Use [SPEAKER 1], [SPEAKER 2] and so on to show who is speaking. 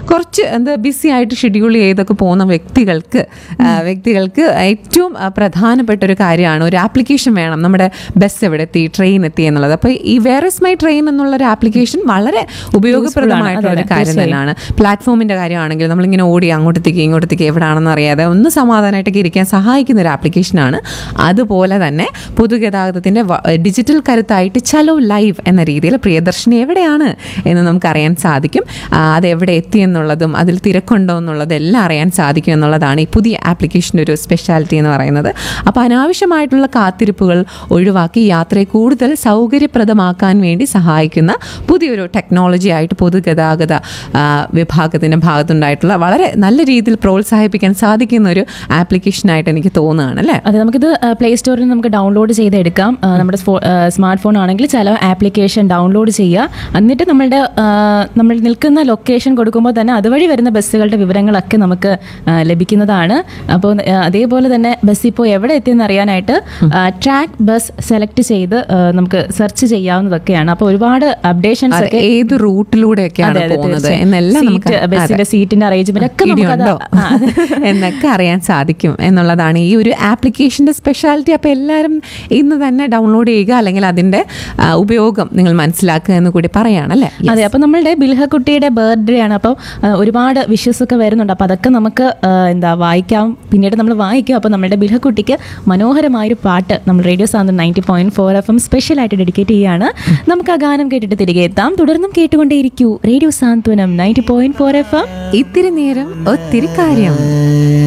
[SPEAKER 1] കുറച്ച് എന്താ ബിസി ആയിട്ട് ഷെഡ്യൂൾ ചെയ്തൊക്കെ പോകുന്ന വ്യക്തികൾക്ക് ആ, വ്യക്തികൾക്ക് ഏറ്റവും ആ, പ്രധാനപ്പെട്ട ഒരു കാര്യമാണ് ഒരു ആപ്ലിക്കേഷൻ വേണം നമ്മുടെ ബസ് എവിടെ എത്തി ട്രെയിൻ എത്തി എന്നുള്ളത് അപ്പോൾ ഈ വേറസ് മൈ ട്രെയിൻ എന്നുള്ള ഒരു ആപ്ലിക്കേഷൻ വളരെ ഉപയോഗപ്രദമായിട്ടുള്ള ഒരു കാര്യം തന്നെയാണ് പ്ലാറ്റ്ഫോമിന്റെ കാര്യമാണെങ്കിൽ നമ്മളിങ്ങനെ ഓടി അങ്ങോട്ടത്തേക്ക് ഇങ്ങോട്ടത്തേക്ക് എവിടെയാണെന്ന് അറിയാതെ ഒന്ന് സമാധാനമായിട്ടൊക്കെ ഇരിക്കാൻ സഹായിക്കുന്ന ഒരു ആപ്ലിക്കേഷനാണ് അതുപോലെ തന്നെ പൊതുഗതാഗതത്തിന്റെ വ- ഡിജിറ്റൽ കരുത്തായിട്ട് ചലോ ലൈവ് എന്ന രീതിയിൽ പ്രിയദർശിനി എവിടെയാണ് എന്ന് നമുക്ക് അറിയാൻ സാധിക്കും ആ, അത് എവിടെ എത്തി എന്നുള്ളതും അതിൽ തിരക്കുണ്ടോ എന്നുള്ളതും എല്ലാം അറിയാൻ സാധിക്കും എന്നുള്ളതാണ് ഈ പുതിയ ആപ്ലിക്കേഷൻ്റെ ഒരു സ്പെഷ്യാലിറ്റി എന്ന് പറയുന്നത് അപ്പോൾ അനാവശ്യമായിട്ടുള്ള കാത്തിരിപ്പുകൾ ഒഴിവാക്കി യാത്രയെ കൂടുതൽ സൗകര്യപ്രദമാക്കാൻ വേണ്ടി സഹായിക്കുന്ന പുതിയൊരു ടെക്നോളജി ആയിട്ട് പൊതുഗതാഗത ആ, വിഭാഗത്തിൻ്റെ ഭാഗത്തുണ്ടായിട്ടുള്ള വളരെ നല്ല രീതിയിൽ പ്രോത്സാഹിപ്പിക്കാൻ സാധിക്കുന്ന ഒരു ആപ്ലിക്കേഷനായിട്ട് എനിക്ക് തോന്നുകയാണ് അല്ലേ
[SPEAKER 2] അതെ നമുക്കിത് പ്ലേ സ്റ്റോറിൽ നിന്ന് നമുക്ക് ഡൗൺലോഡ് ചെയ്തെടുക്കാം ആ, നമ്മുടെ സ്മാർട്ട് ഫോൺ ആണെങ്കിൽ ചില ആപ്ലിക്കേഷൻ ഡൗൺലോഡ് ചെയ്യുക എന്നിട്ട് നമ്മളുടെ ആ, നമ്മൾ നിൽക്കുന്ന ലൊക്കേഷൻ കൊടുക്കുമ്പോൾ തന്നെ അതുവഴി വരുന്ന ബസ്സുകളുടെ വിവരങ്ങളൊക്കെ നമുക്ക് ആ, ലഭിക്കുന്നതാണ് അപ്പോൾ ആ, അതേപോലെ തന്നെ ബസ് ഇപ്പോൾ എവിടെ എത്തിയെന്ന് അറിയാനായിട്ട് ട്രാക്ക് ബസ് സെലക്ട് ചെയ്ത് ആ, നമുക്ക് സെർച്ച് ചെയ്യാവുന്നതൊക്കെയാണ് അപ്പോൾ ഒരുപാട് അപ്ഡേഷൻസ്
[SPEAKER 1] അത്
[SPEAKER 2] ഒക്കെ
[SPEAKER 1] ഏത് റൂട്ടിലൂടെയൊക്കെയാണ്
[SPEAKER 2] അതെ, അതെ,
[SPEAKER 1] പോകുന്നത്
[SPEAKER 2] തീർച്ചയായും.
[SPEAKER 1] എന്നെല്ലാം നമുക്ക്
[SPEAKER 2] സീറ്റ്, ബസ്സിന്റെ സീറ്റിന്റെ അറേഞ്ച്മെന്റ് ഒക്കെ നമുക്കത്
[SPEAKER 1] ഇടിയുണ്ടോ
[SPEAKER 2] ആ, അതെ.
[SPEAKER 1] എന്നൊക്കെ അറിയാൻ സാധിക്കും എന്നുള്ളതാണ് ഈ ഒരു ആപ്ലിക്കേഷന്റെ സ്പെഷ്യാലിറ്റി അപ്പോൾ എല്ലാവരും ഇന്ന് തന്നെ ഡൗൺലോഡ് ചെയ്യുക അല്ലെങ്കിൽ അതിന്റെ ആ, ഉപയോഗം നിങ്ങൾ മനസ്സിലാക്കുക എന്ന് കൂടി പറയാണല്ലേ
[SPEAKER 2] അതെ അപ്പോൾ നമ്മളുടെ ബിൽഹക്കുട്ടിയുടെ ബർത്ത്ഡേ ആണ് അപ്പോൾ ഒരുപാട് വിഷസ് ഒക്കെ വരുന്നുണ്ട് അപ്പോൾ അതൊക്കെ നമുക്ക് ആ, എന്താ വായിക്കാം പിന്നീട് നമ്മൾ വായിക്കും അപ്പോൾ നമ്മുടെ ബിൽഹക്കുട്ടിക്ക് മനോഹരമായൊരു പാട്ട് നമ്മൾ radio Santhwanam ninety point four F M സ്പെഷ്യലായിട്ട് ഡെഡിക്കേറ്റ് ചെയ്യുകയാണ് നമുക്ക് ആ ഗാനം കേട്ടിട്ട് തിരികെ എത്താം തുടർന്നും കേട്ടുകൊണ്ടേയിരിക്കൂ radio Santhwanam ninety point four F M
[SPEAKER 1] ഇത്തിരി നേരം ഒത്തിരി കാര്യം